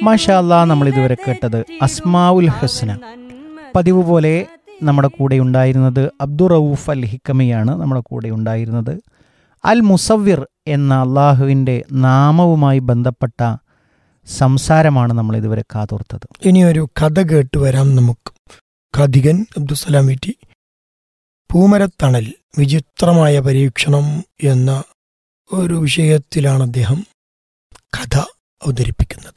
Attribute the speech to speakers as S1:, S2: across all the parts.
S1: മാഷാല്ലാ നമ്മൾ ഇതുവരെ കേട്ടത് അസ്മാവുൽ ഹസ്ന പതിവ് പോലെ നമ്മുടെ കൂടെ ഉണ്ടായിരുന്നത് അബ്ദുർ റൌഫ് അൽ ഹിക്കമിയാണ് നമ്മുടെ കൂടെ ഉണ്ടായിരുന്നത് അൽ മുസവ്വിർ എന്ന അള്ളാഹുവിൻ്റെ നാമവുമായി ബന്ധപ്പെട്ട സംസാരമാണ് നമ്മൾ ഇതുവരെ കാതോർത്തത്
S2: ഇനിയൊരു കഥ കേട്ട് വരാം നമുക്ക് കഥികൻ അബ്ദുസലാം വീട്ടി പൂമരത്തണൽ വിചിത്രമായ പരീക്ഷണം എന്ന ഒരു വിഷയത്തിലാണ് അദ്ദേഹം കഥ അവതരിപ്പിക്കുന്നത്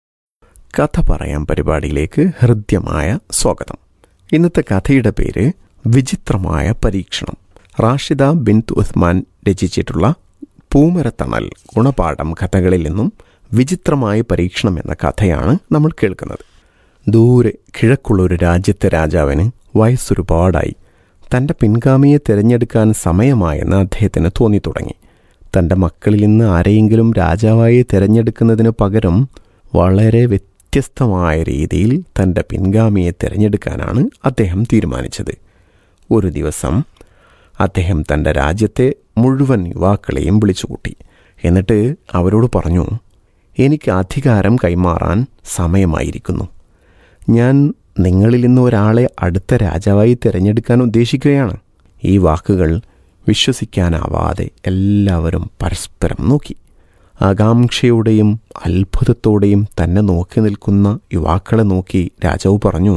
S3: കഥ പറയാം പരിപാടിയിലേക്ക് ഹൃദ്യമായ സ്വാഗതം ഇന്നത്തെ കഥയുടെ പേര് വിചിത്രമായ പരീക്ഷണം റാഷിദ ബിൻത് ഉസ്മാൻ രചിച്ചിട്ടുള്ള പൂമരത്തണൽ ഗുണപാഠം കഥകളിൽ നിന്നും വിചിത്രമായ പരീക്ഷണം എന്ന കഥയാണ് നമ്മൾ കേൾക്കുന്നത് ദൂരെ കിഴക്കുള്ള ഒരു രാജ്യത്തെ രാജാവിന് വയസ്സൊരുപാടായി തൻ്റെ പിൻഗാമിയെ തിരഞ്ഞെടുക്കാൻ സമയമായെന്ന് അദ്ദേഹത്തിന് തോന്നി തുടങ്ങി തൻ്റെ മക്കളിൽ നിന്ന് ആരെയെങ്കിലും രാജാവായി തിരഞ്ഞെടുക്കുന്നതിന് പകരം വളരെ വ്യത്യസ്തമായ രീതിയിൽ തൻ്റെ പിൻഗാമിയെ തിരഞ്ഞെടുക്കാനാണ് അദ്ദേഹം തീരുമാനിച്ചത് ഒരു ദിവസം അദ്ദേഹം തൻ്റെ രാജ്യത്തെ മുഴുവൻ യുവാക്കളെയും വിളിച്ചുകൂട്ടി എന്നിട്ട് അവരോട് പറഞ്ഞു എനിക്ക് അധികാരം കൈമാറാൻ സമയമായിരിക്കുന്നു ഞാൻ നിങ്ങളിൽ നിന്ന് ഒരാളെ അടുത്ത രാജാവായി തിരഞ്ഞെടുക്കാൻ ഉദ്ദേശിക്കുകയാണ് ഈ വാക്കുകൾ വിശ്വസിക്കാനാവാതെ എല്ലാവരും പരസ്പരം നോക്കി ആകാംക്ഷയോടെയും അത്ഭുതത്തോടെയും തന്നെ നോക്കി നിൽക്കുന്ന യുവാക്കളെ നോക്കി രാജാവ് പറഞ്ഞു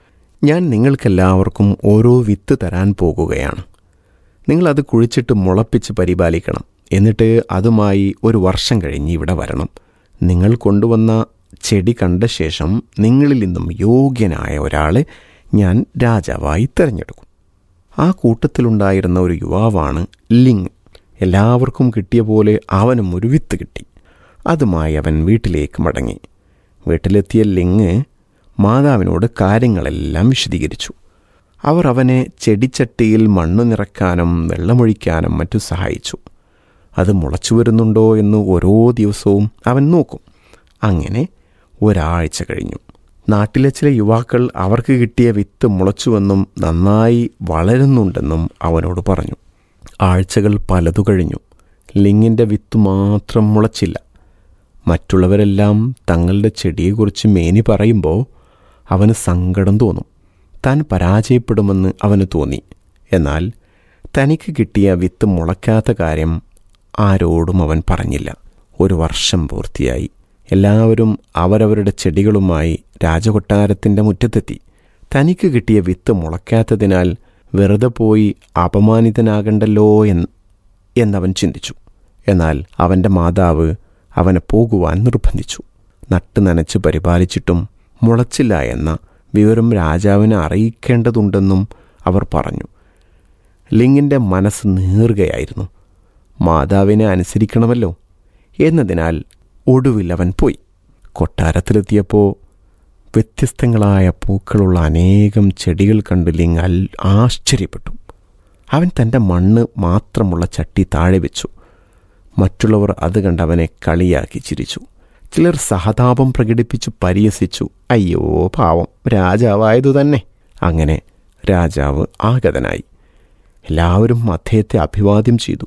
S3: ഞാൻ നിങ്ങൾക്കെല്ലാവർക്കും ഓരോ വിത്ത് തരാൻ പോകുകയാണ് നിങ്ങളത് കുഴിച്ചിട്ട് മുളപ്പിച്ച് പരിപാലിക്കണം എന്നിട്ട് അതുമായി ഒരു വർഷം കഴിഞ്ഞ് ഇവിടെ വരണം നിങ്ങൾ കൊണ്ടുവന്ന ചെടി കണ്ട ശേഷം നിങ്ങളിൽ നിന്നും യോഗ്യനായ ഒരാളെ ഞാൻ രാജാവായി തിരഞ്ഞെടുക്കും ആ കൂട്ടത്തിലുണ്ടായിരുന്ന ഒരു യുവാവാണ് ലിങ് എല്ലാവർക്കും കിട്ടിയ പോലെ അവനും ഒരു വിത്ത് കിട്ടി അതുമായി അവൻ വീട്ടിലേക്ക് മടങ്ങി വീട്ടിലെത്തിയ ലിങ് മാതാവിനോട് കാര്യങ്ങളെല്ലാം വിശദീകരിച്ചു അവർ അവനെ ചെടിച്ചട്ടിയിൽ മണ്ണ് നിറക്കാനും വെള്ളമൊഴിക്കാനും മറ്റു സഹായിച്ചു അത് മുളച്ചു വരുന്നുണ്ടോ എന്ന് ഓരോ ദിവസവും അവൻ നോക്കും അങ്ങനെ ഒരാഴ്ച കഴിഞ്ഞു നാട്ടിലെ ചില യുവാക്കൾ അവർക്ക് കിട്ടിയ വിത്ത് മുളച്ചുവെന്നും നന്നായി വളരുന്നുണ്ടെന്നും അവനോട് പറഞ്ഞു ആഴ്ചകൾ പലതു കഴിഞ്ഞു ലിങ്ങിൻ്റെ വിത്ത് മാത്രം മുളച്ചില്ല മറ്റുള്ളവരെല്ലാം തങ്ങളുടെ ചെടിയെക്കുറിച്ച് മേനി പറയുമ്പോൾ അവന് സങ്കടം തോന്നും താൻ പരാജയപ്പെടുമെന്ന് അവന് തോന്നി എന്നാൽ തനിക്ക് കിട്ടിയ വിത്ത് മുളയ്ക്കാത്ത കാര്യം ആരോടും അവൻ പറഞ്ഞില്ല ഒരു വർഷം പൂർത്തിയായി എല്ലാവരും അവരവരുടെ ചെടികളുമായി രാജകൊട്ടാരത്തിൻ്റെ മുറ്റത്തെത്തി തനിക്ക് കിട്ടിയ വിത്ത് മുളയ്ക്കാത്തതിനാൽ വെറുതെ പോയി അപമാനിതനാകണ്ടല്ലോ എന്ന് എന്നവൻ ചിന്തിച്ചു എന്നാൽ അവൻ്റെ മാതാവ് അവനെ പോകുവാൻ നിർബന്ധിച്ചു നട്ട് നനച്ച് പരിപാലിച്ചിട്ടും മുളച്ചില്ല എന്ന വിവരം രാജാവിനെ അറിയിക്കേണ്ടതുണ്ടെന്നും അവർ പറഞ്ഞു ലിങ്ങിൻ്റെ മനസ്സ് നീറുകയായിരുന്നു മാതാവിനെ അനുസരിക്കണമല്ലോ എന്നതിനാൽ ഒടുവിൽ അവൻ പോയി കൊട്ടാരത്തിലെത്തിയപ്പോൾ വ്യത്യസ്തങ്ങളായ പൂക്കളുള്ള അനേകം ചെടികൾ കണ്ട് ലിങ് അൽ ആശ്ചര്യപ്പെട്ടു അവൻ തൻ്റെ മണ്ണ് മാത്രമുള്ള ചട്ടി താഴെ വെച്ചു മറ്റുള്ളവർ അത് കണ്ട് അവനെ കളിയാക്കി ചിരിച്ചു ചിലർ സഹതാപം പ്രകടിപ്പിച്ചു പരിഹസിച്ചു അയ്യോ പാവം രാജാവായതു തന്നെ അങ്ങനെ രാജാവ് ആഗതനായി എല്ലാവരും അദ്ദേഹത്തെ അഭിവാദ്യം ചെയ്തു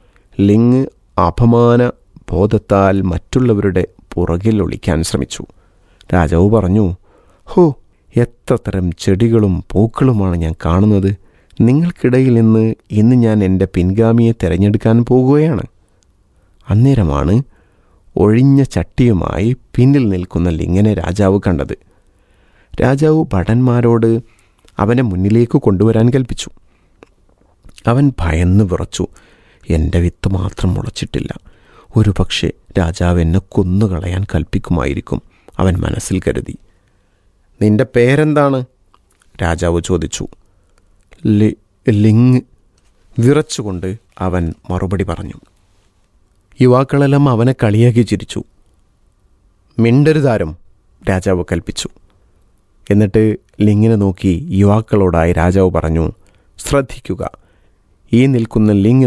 S3: ലിങ് അപമാന ബോധത്താൽ മറ്റുള്ളവരുടെ പുറകിൽ ഒളിക്കാൻ ശ്രമിച്ചു രാജാവ് പറഞ്ഞു ഹോ എത്ര തരം ചെടികളും പൂക്കളുമാണ് ഞാൻ കാണുന്നത് നിങ്ങൾക്കിടയിൽ നിന്ന് ഇന്ന് ഞാൻ എൻ്റെ പിൻഗാമിയെ തിരഞ്ഞെടുക്കാൻ പോകുകയാണ് അന്നേരമാണ് ഒഴിഞ്ഞ ചട്ടിയുമായി പിന്നിൽ നിൽക്കുന്ന ലിങ്ങനെ രാജാവ് കണ്ടത് രാജാവ് ഭടന്മാരോട് അവനെ മുന്നിലേക്ക് കൊണ്ടുവരാൻ കൽപ്പിച്ചു അവൻ ഭയന്ന് വിറച്ചു എൻ്റെ വിത്ത് മാത്രം മുളച്ചിട്ടില്ല ഒരു പക്ഷേ രാജാവ് എന്നെ കൊന്നുകളയാൻ കൽപ്പിക്കുമായിരിക്കും അവൻ മനസ്സിൽ കരുതി നിന്റെ പേരെന്താണ് രാജാവ് ചോദിച്ചു ലി ലിങ് വിറച്ചുകൊണ്ട് അവൻ മറുപടി പറഞ്ഞു യുവാക്കളെല്ലാം അവനെ കളിയാക്കി ചിരിച്ചു മിണ്ടരുതാരം രാജാവ് കൽപ്പിച്ചു എന്നിട്ട് ലിങ്ങിനെ നോക്കി യുവാക്കളോടായി രാജാവ് പറഞ്ഞു ശ്രദ്ധിക്കുക ഈ നിൽക്കുന്ന ലിങ്